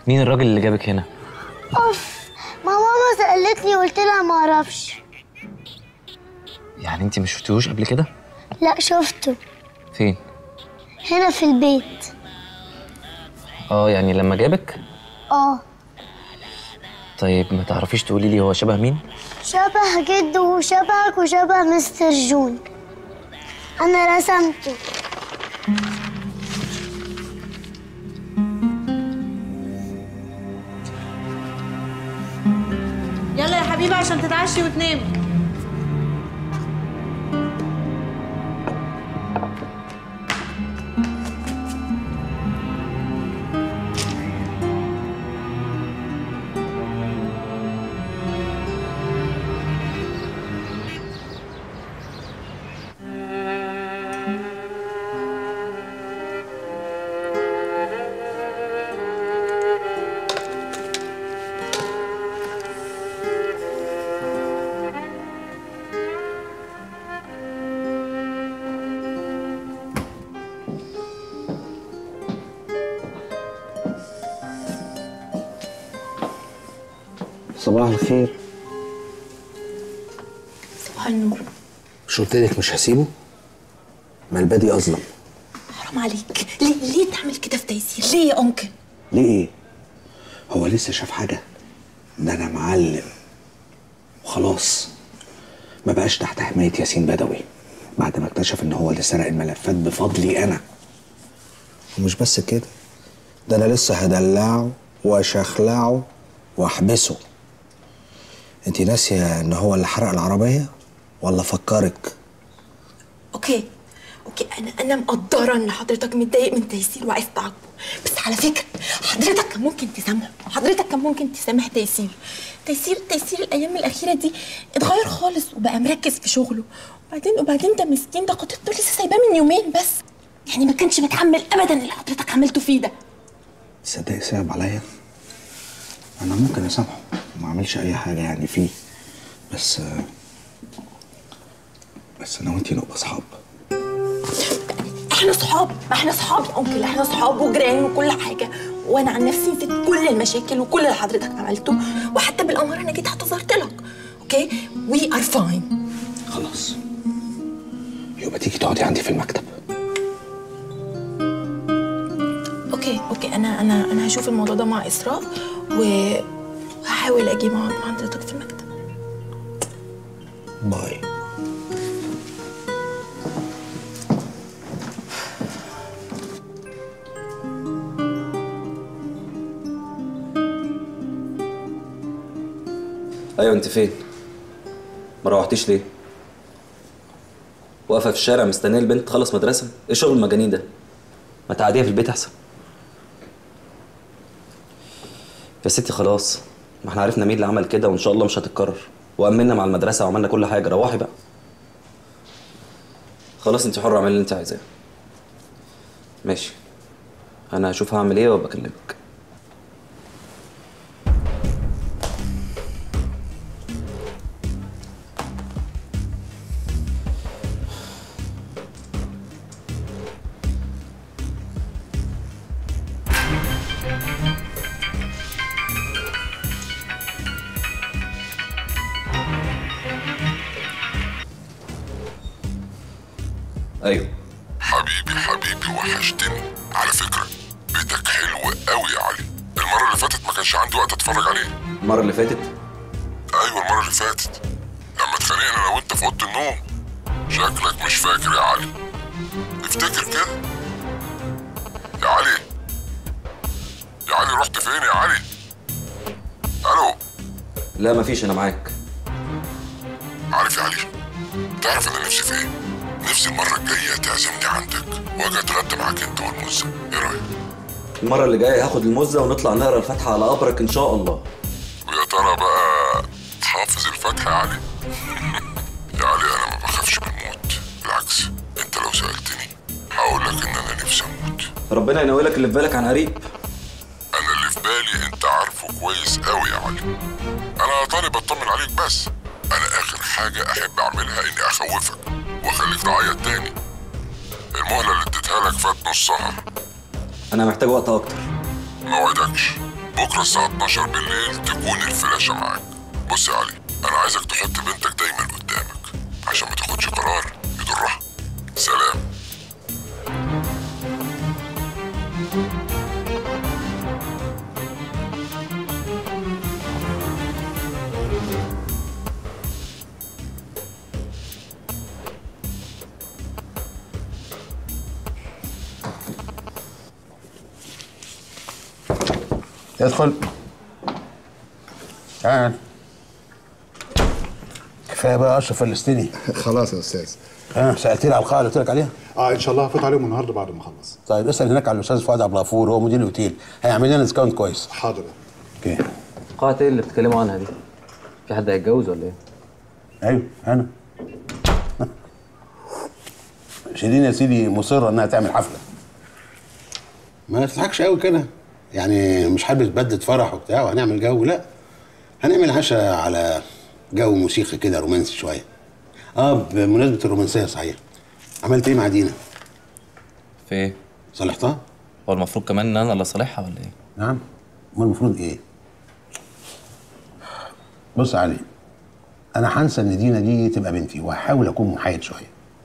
مين الراجل اللي جابك هنا اوف ما ماما سألتني وقلت لها ما اعرفش يعني انت ما شفتيهوش قبل كده لا شفته فين هنا في البيت اه يعني لما جابك اه طيب ما تعرفيش تقولي لي هو شبه مين شبه جده وشبهك وشبه مستر جون انا رسمته يلا يا حبيبي عشان تتعشي وتنامي صباح الخير صباح النور مش قلت لك مش هسيبه ما البادي اظلم حرام عليك ليه ليه تعمل كده في تيسير ليه يا انكل ليه ايه هو لسه شاف حاجه ده انا معلم وخلاص ما بقاش تحت حمايه ياسين بدوي بعد ما اكتشف ان هو اللي سرق الملفات بفضلي انا ومش بس كده ده انا لسه هدلعه واشخلعه واحبسه انت ناسيه ان هو اللي حرق العربيه ولا فكرك اوكي اوكي انا انا مقدره ان حضرتك متضايق من تيسير وعايز تعاقبه بس على فكره حضرتك كان ممكن تسامحه حضرتك كان ممكن تسامح تيسير تيسير تيسير الايام الاخيره دي اتغير خالص وبقى مركز في شغله وبعدين وبعدين ده مسكين ده خطيبته لسه سايباه من يومين بس يعني ما كانش متحمل ابدا اللي حضرتك عملته فيه ده تصدقي صعب عليا انا ممكن اسامحه ما اعملش اي حاجه يعني فيه بس بس انا وانتي نبقى اصحاب احنا صحاب ما احنا صحاب يا انكل احنا صحاب وجيران وكل حاجه وانا عن نفسي نسيت كل المشاكل وكل اللي حضرتك عملته وحتى بالاماره انا جيت اعتذرت لك اوكي وي ار فاين خلاص يبقى تيجي تقعدي عندي في المكتب اوكي اوكي انا انا انا هشوف الموضوع ده مع اسراء وهحاول اجي مع مع حضرتك في المكتب باي ايوه انت فين ما روحتيش ليه واقفه في الشارع مستنيه البنت تخلص مدرسه ايه شغل المجانين ده ما تقعديها في البيت احسن يا ستي خلاص ما احنا عرفنا مين اللي عمل كده وان شاء الله مش هتتكرر وامنا مع المدرسه وعملنا كل حاجه روحي بقى خلاص انت حره اعملي اللي انت عايزاه ماشي انا هشوف هعمل ايه وبكلمك ايوه حبيبي حبيبي وحشتني على فكرة بيتك حلو قوي يا علي المرة اللي فاتت ما كانش عندي وقت اتفرج عليه المره اللي فاتت ايوه المرة اللي فاتت لما اتخانقنا انا وانت في اوضة النوم شكلك مش فاكر يا علي افتكر كده يا علي يا علي رحت فين يا علي الو لا مفيش انا معاك عارف يا علي تعرف انا نفسي في ايه نفسي المرة الجاية تعزمني عندك واجي اتغدى معاك انت والمزة ايه رايك المره اللي جايه هاخد المزه ونطلع نقرا الفاتحه على قبرك ان شاء الله ويا ترى بقى حافظ الفاتحة يا علي يا علي انا ما بخافش من الموت بالعكس انت لو سألتني هقول لك ان انا نفسي اموت ربنا ينولك اللي في بالك عن قريب انا اللي في بالي انت عارفه كويس قوي يا علي انا طالب بطمن عليك بس انا اخر حاجة احب اعملها اني اخوفك واخليك تعيط تاني المهلة اللي اديتها لك فات نصها انا محتاج وقت اكتر ما وعدكش بكره الساعه 12 بالليل تكون الفلاشه معاك بص يا علي انا عايزك تحط بنتك دايما قدامك عشان ما تاخدش قرار يضرها سلام ادخل تعال كفايه بقى اشرف فلسطيني خلاص يا استاذ ها سالتني على القاعه اللي قلت لك عليها اه ان شاء الله هفوت عليهم النهارده بعد ما اخلص طيب اسال هناك على الاستاذ فؤاد عبد الغفور هو مدير الاوتيل هيعمل لنا ديسكاونت كويس حاضر اوكي قاعة ايه اللي بتتكلموا عنها دي؟ في حد هيتجوز ولا ايه؟ ايوه انا شيرين يا سيدي مصره انها تعمل حفله ما تضحكش قوي كده يعني مش حابب بدله فرح وبتاع وهنعمل جو لا هنعمل عشاء على جو موسيقي كده رومانسي شويه اه بمناسبه الرومانسيه صحيح عملت ايه مع دينا في ايه؟ صلحتها هو المفروض كمان ان انا اللي صالحها ولا ايه؟ نعم امال المفروض ايه بص يا علي انا هنسى ان دينا دي تبقى بنتي وهحاول اكون محايد شويه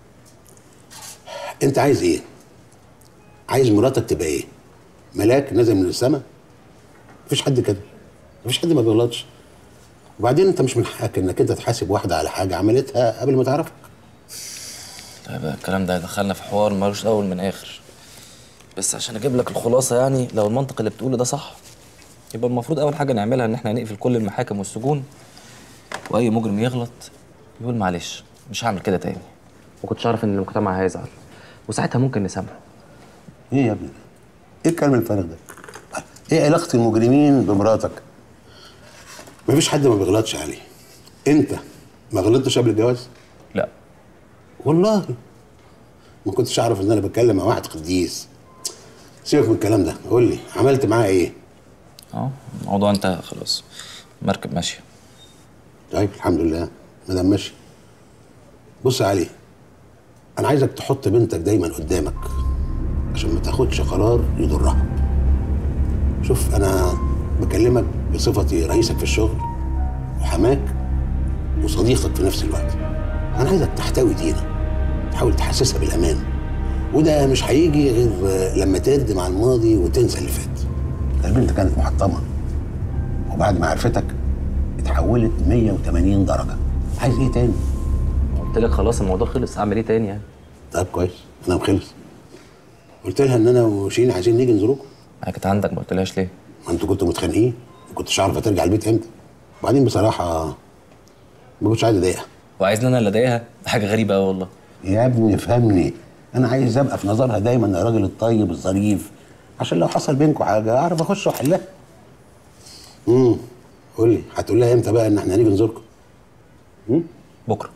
انت عايز ايه عايز مراتك تبقى ايه ملاك نازل من السماء مفيش حد كده مفيش حد ما بيغلطش وبعدين انت مش من حقك انك انت تحاسب واحده على حاجه عملتها قبل ما تعرفك طيب الكلام ده دخلنا في حوار ملوش اول من اخر بس عشان اجيب لك الخلاصه يعني لو المنطق اللي بتقوله ده صح يبقى المفروض اول حاجه نعملها ان احنا نقفل كل المحاكم والسجون واي مجرم يغلط يقول معلش مش هعمل كده تاني وكنتش اعرف ان المجتمع هيزعل وساعتها ممكن نسامحه ايه يا ابني ده؟ ايه الكلام الفارغ ده ايه علاقه المجرمين بمراتك مفيش حد ما بيغلطش عليه انت ما غلطتش قبل الجواز لا والله ما كنتش اعرف ان انا بتكلم مع واحد قديس سيبك من الكلام ده قول لي عملت معاه ايه اه الموضوع انتهى خلاص مركب ماشيه طيب الحمد لله ما دام ماشي بص يا علي انا عايزك تحط بنتك دايما قدامك عشان ما تاخدش قرار يضرها شوف انا بكلمك بصفتي رئيسك في الشغل وحماك وصديقك في نفس الوقت انا عايزك تحتوي دينا تحاول تحسسها بالامان وده مش هيجي غير لما تردم على الماضي وتنسى اللي فات البنت كانت محطمه وبعد ما عرفتك اتحولت 180 درجه عايز ايه تاني قلت لك خلاص الموضوع خلص اعمل ايه تاني يعني طيب كويس انا مخلص قلت لها ان انا وشيرين عايزين نيجي نزوروكم ما كانت عندك ما قلتلهاش ليه ما انتوا كنتوا متخانقين ما كنتش عارفه ترجع البيت امتى وبعدين بصراحه ما كنتش عايز اضايقها وعايزني انا اللي اضايقها ده حاجه غريبه قوي والله يا ابني افهمني انا عايز ابقى في نظرها دايما الراجل الطيب الظريف عشان لو حصل بينكم حاجه اعرف اخش واحلها امم قول لي هتقول لها امتى بقى ان احنا هنيجي نزوركم بكره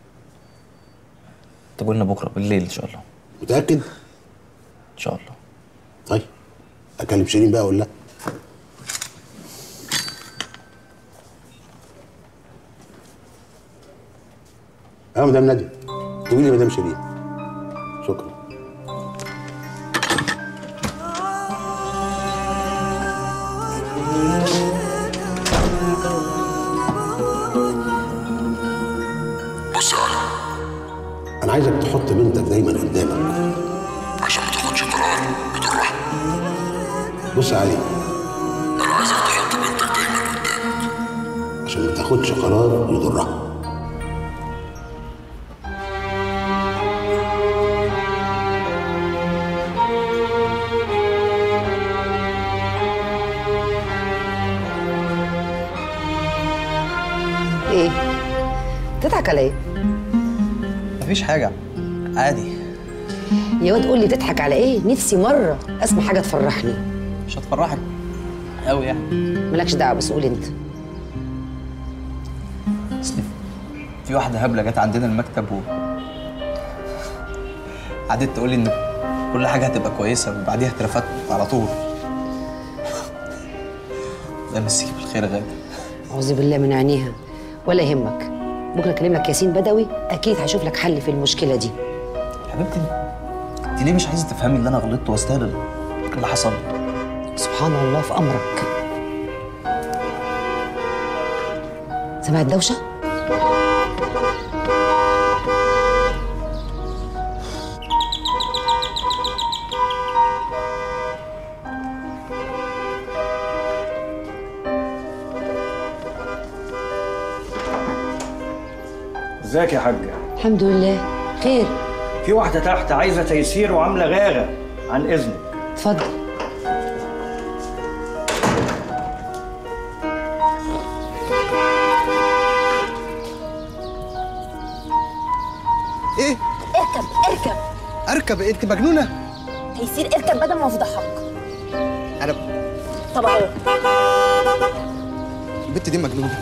طب قلنا بكره بالليل ان شاء الله متاكد ان شاء الله طيب اكلم شيرين بقى اقول لها اه مدام ناديه تقولي لي مدام شيرين شكرا بص يا علي انا عايزك تحط بنتك دايما قدامك عشان ما تاخدش قرار يضرها بص يا علي انا عايزك تحط بنتك دايما قدامك عشان ما تاخدش قرار يضرها ايه تضحك على ايه مفيش حاجة عادي يا واد قول لي تضحك على ايه نفسي مره اسمع حاجه تفرحني مش هتفرحك قوي يعني مالكش دعوه بس قول انت اصل في واحدة هبلة جت عندنا المكتب و قعدت تقول لي ان كل حاجة هتبقى كويسة وبعديها اترفدت على طول الله يمسيك بالخير يا غادة اعوذ بالله من عينيها ولا يهمك بكره اكلم لك ياسين بدوي اكيد هشوف لك حل في المشكله دي حبيبتي انت ليه مش عايزة تفهمي اللي انا غلطت واستاهل اللي حصل لي؟ سبحان الله في امرك سمع الدوشه ازيك يا حاجة الحمد لله خير في واحدة تحت عايزة تيسير وعاملة غاغة عن إذنك اتفضل ايه اركب اركب اركب إيه؟ انت مجنونه تيسير اركب بدل ما افضحك انا طب اهو البت دي مجنونه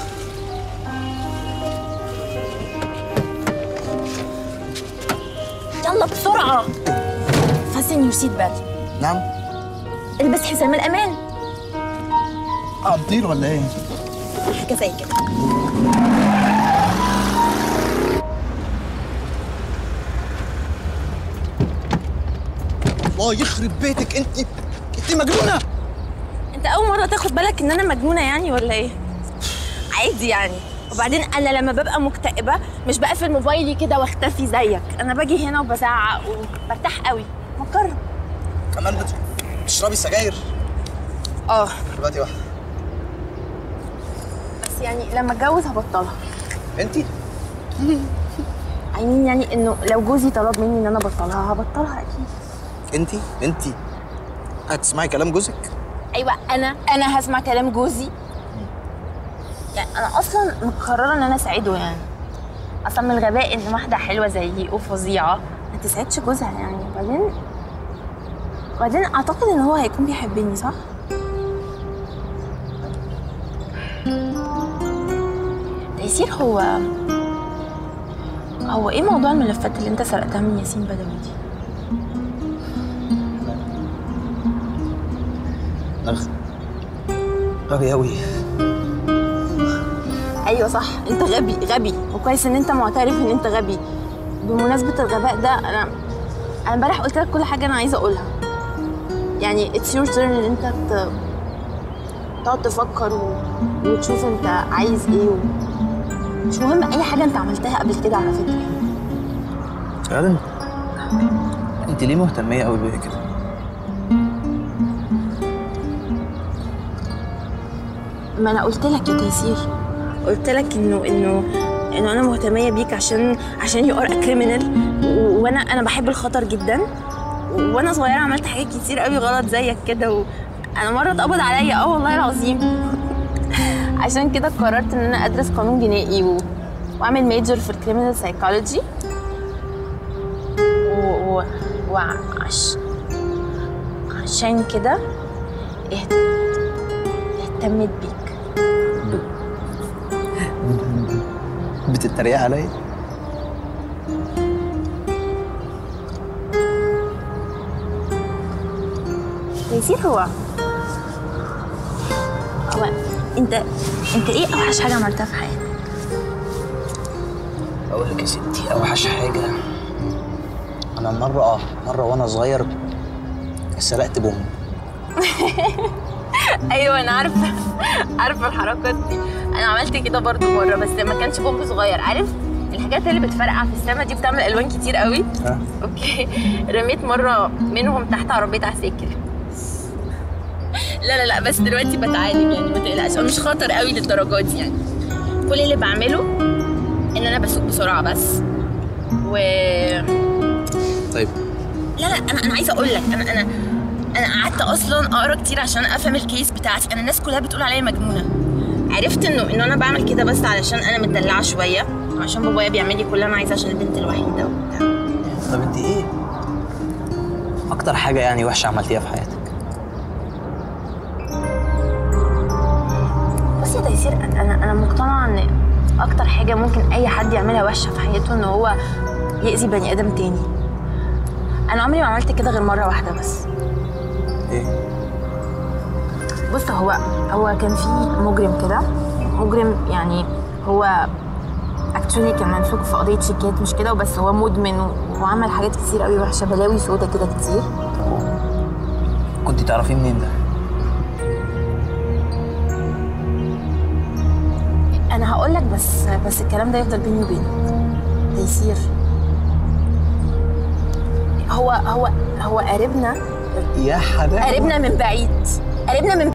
يلا بسرعه فاسن يور سيت بيلت نعم البس حزام الامان هتطير ولا ايه حاجه زي كده الله يخرب بيتك انت انت مجنونه انت اول مره تاخد بالك ان انا مجنونه يعني ولا ايه عادي يعني وبعدين انا لما ببقى مكتئبه مش بقفل موبايلي كده واختفي زيك انا باجي هنا وبزعق وبرتاح قوي ما تجرب كمان بت- بتشربي سجاير اه دلوقتي واحده بس يعني لما اتجوز هبطلها انت I mean يعني انه لو جوزي طلب مني ان انا ابطلها هبطلها اكيد انت انت هتسمعي كلام جوزك ايوه انا انا هسمع كلام جوزي يعني انا اصلا مقرره ان انا اساعده يعني اصلا من الغباء ان واحده حلوه زيي وفظيعه ما تسعدش جوزها يعني وبعدين وبعدين اعتقد ان هو هيكون بيحبني صح تيسير هو هو ايه موضوع الملفات اللي انت سرقتها من ياسين بدوي دي أخ. غبي قوي ايوه صح انت غبي غبي وكويس ان انت معترف ان انت غبي بمناسبه الغباء ده انا انا امبارح قلت لك كل حاجه انا عايزه اقولها يعني اتس يور تيرن ان انت ت... تقعد تفكر و... وتشوف انت عايز ايه و... مش مهم اي حاجه انت عملتها قبل كده على فكره فعلا انت ليه مهتميه قوي بيا كده ما انا قلت لك يا تيسير قلت لك انه انه انه انا مهتميه بيك عشان عشان يو ار كريمنال وانا انا بحب الخطر جدا و- وانا صغيره عملت حاجات كتير قوي غلط زيك كده وانا مره اتقبض عليا اه والله العظيم عشان كده قررت ان انا ادرس قانون جنائي و... واعمل ميجر في الكريمنال سايكولوجي و... و... وعش... عشان كده اهت... اهتمت بيك بتتريق عليا تيسير هو هو انت انت ايه اوحش حاجه عملتها في حياتك اقول لك يا ستي اوحش حاجه انا مره اه مره وانا صغير سرقت بوم ايوه انا عارفه عارفه الحركات دي انا عملت كده برضو مره بس ما كانش بومب صغير عارف الحاجات اللي بتفرقع في السما دي بتعمل الوان كتير قوي ها اوكي رميت مره منهم تحت عربيه عساكر لا لا لا بس دلوقتي بتعالج يعني ما تقلقش هو مش خطر قوي للدرجات دي يعني كل اللي بعمله ان انا بسوق بسرعه بس و طيب لا لا انا انا عايزه اقول لك انا انا انا قعدت اصلا اقرا كتير عشان افهم الكيس بتاعتي انا الناس كلها بتقول عليا مجنونه عرفت انه انه انا بعمل كده بس علشان انا متدلعه شويه عشان بابايا بيعمل لي كل اللي انا عايزاه عشان البنت الوحيده وبتاع طب انت ايه اكتر حاجه يعني وحشه عملتيها في حياتك بص يا تيسير انا انا أنا مقتنعه ان اكتر حاجه ممكن اي حد يعملها وحشه في حياته ان هو يأذي بني ادم تاني انا عمري ما عملت كده غير مره واحده بس ايه بص هو هو كان في مجرم كده مجرم يعني هو اكشولي كان ممسوك في قضيه شيكات مش كده وبس هو مدمن و- وعمل حاجات كتير قوي وحشه بلاوي سودا كده كتير كنت تعرفيه منين ده انا هقول لك بس بس الكلام ده يفضل بيني وبينك تيسير هو هو هو قريبنا يا حبايبي قريبنا من بعيد قريبنا من